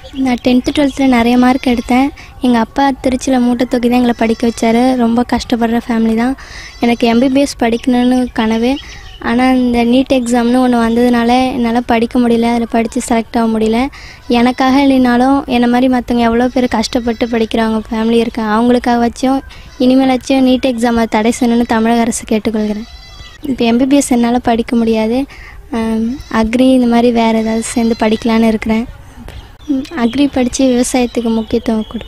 நான் டென்த்து டுவெல்த்தில் நிறைய மார்க் எடுத்தேன் எங்கள் அப்பா திருச்சியில் மூட்டை தூக்கி தான் எங்களை படிக்க வச்சாரு ரொம்ப கஷ்டப்படுற ஃபேமிலி தான் எனக்கு எம்பிபிஎஸ் படிக்கணும்னு கனவு ஆனால் இந்த நீட் எக்ஸாம்னு ஒன்று வந்ததுனால என்னால் படிக்க முடியல அதில் படித்து செலக்ட் ஆக முடியல எனக்காக இல்லைனாலும் என்னை மாதிரி மற்றவங்க எவ்வளோ பேர் கஷ்டப்பட்டு படிக்கிறவங்க ஃபேமிலி இருக்காங்க அவங்களுக்காக வச்சும் இனிமேலாச்சும் நீட் எக்ஸாமை தடை செய்யணும்னு தமிழக அரசு கேட்டுக்கொள்கிறேன் இப்போ எம்பிபிஎஸ் என்னால் படிக்க முடியாது அக்ரி இந்த மாதிரி வேறு ஏதாவது சேர்ந்து படிக்கலான்னு இருக்கிறேன் அக்ரி படித்து விவசாயத்துக்கு முக்கியத்துவம் கொடு